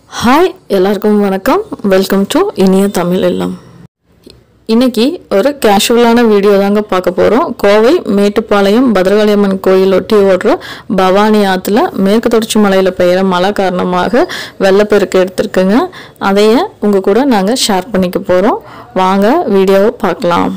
Hi எல்லாருக்கும் வணக்கம் welcome to இனிய தமிழ் இல்லம் இன்னைக்கு ஒரு கேஷுவலான வீடியோ தாங்க பார்க்க போகிறோம் கோவை மேட்டுப்பாளையம் பத்ரகாளியம்மன் கோயில் ஒட்டி ஓடுற பவானி ஆற்றுல மேற்கு தொடர்ச்சி மலையில் பெய்கிற மழை காரணமாக வெள்ளப்பெருக்கு எடுத்திருக்குங்க அதையே உங்கள் கூட நாங்கள் ஷேர் பண்ணிக்க போகிறோம் வாங்க வீடியோவை பார்க்கலாம்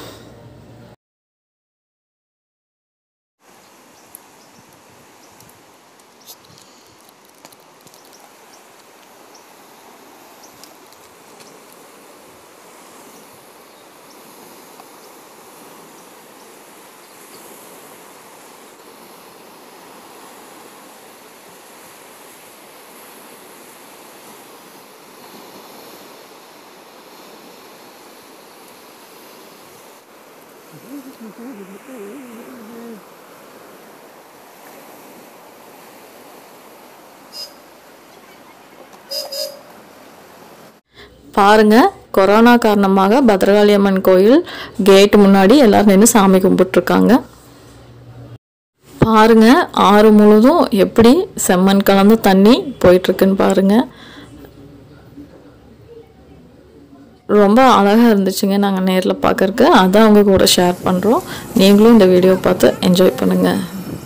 பாருங்க கொரோனா காரணமாக பத்ரகாளியம்மன் கோயில் கேட் முன்னாடி எல்லாரும் நின்று சாமி கும்பிட்டுருக்காங்க பாருங்க ஆறு முழுதும் எப்படி செம்மண் கலந்து தண்ணி போயிட்டுருக்குன்னு பாருங்க ரொம்ப அழகாக இருந்துச்சுங்க நாங்கள் நேரில் பார்க்கறக்கு அதான் அவங்க கூட ஷேர் பண்ணுறோம் நீங்களும் இந்த வீடியோ பார்த்து என்ஜாய் பண்ணுங்கள்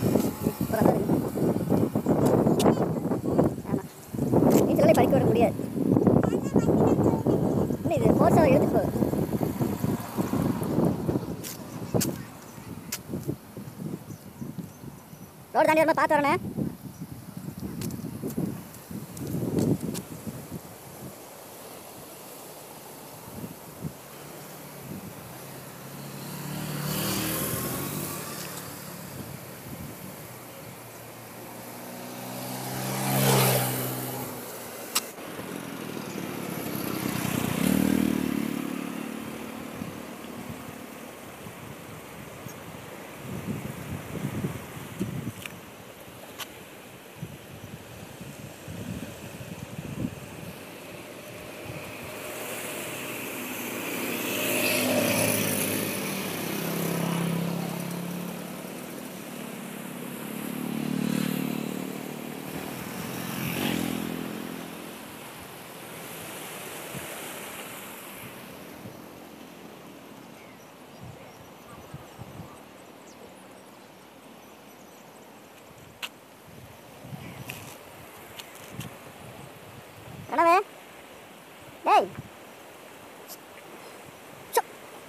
நீச்சலே படிக்க விட முடியாது இன்னும் இது ஃபோர்ஸாக எடுத்துட்டு போகுது ரோடு தாண்டி வரும்போது பார்த்து வரணும் கனவே டேய் சு.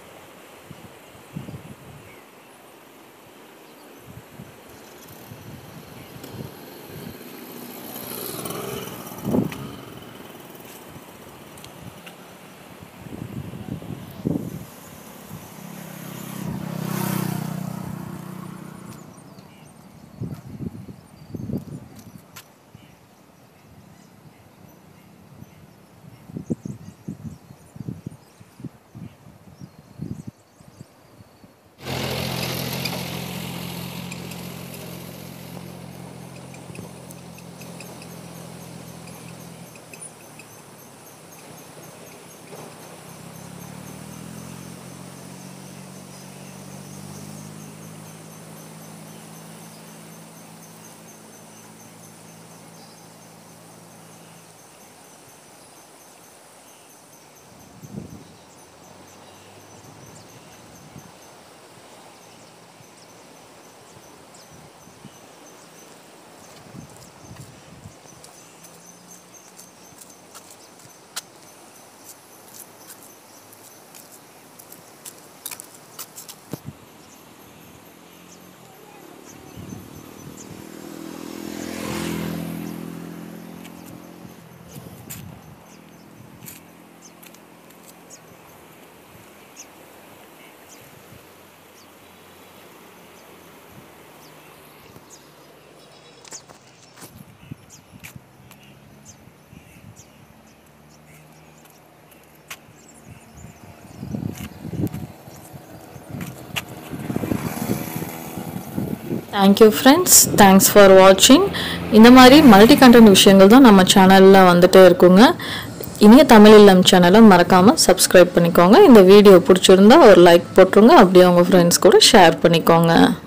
தேங்க்யூ ஃப்ரெண்ட்ஸ் தேங்க்ஸ் ஃபார் வாட்சிங் இந்த மாதிரி மல்டி கண்டென்ட் விஷயங்கள் தான் நம்ம சேனலில் வந்துட்டே இருக்குங்க இனிய தமிழ் இல்லம் சேனலை மறக்காமல் சப்ஸ்கிரைப் பண்ணிக்கோங்க இந்த வீடியோ பிடிச்சிருந்தா ஒரு லைக் போட்டுருங்க அப்படியே உங்கள் ஃப்ரெண்ட்ஸ் கூட ஷேர் பண்ணிக்கோங்க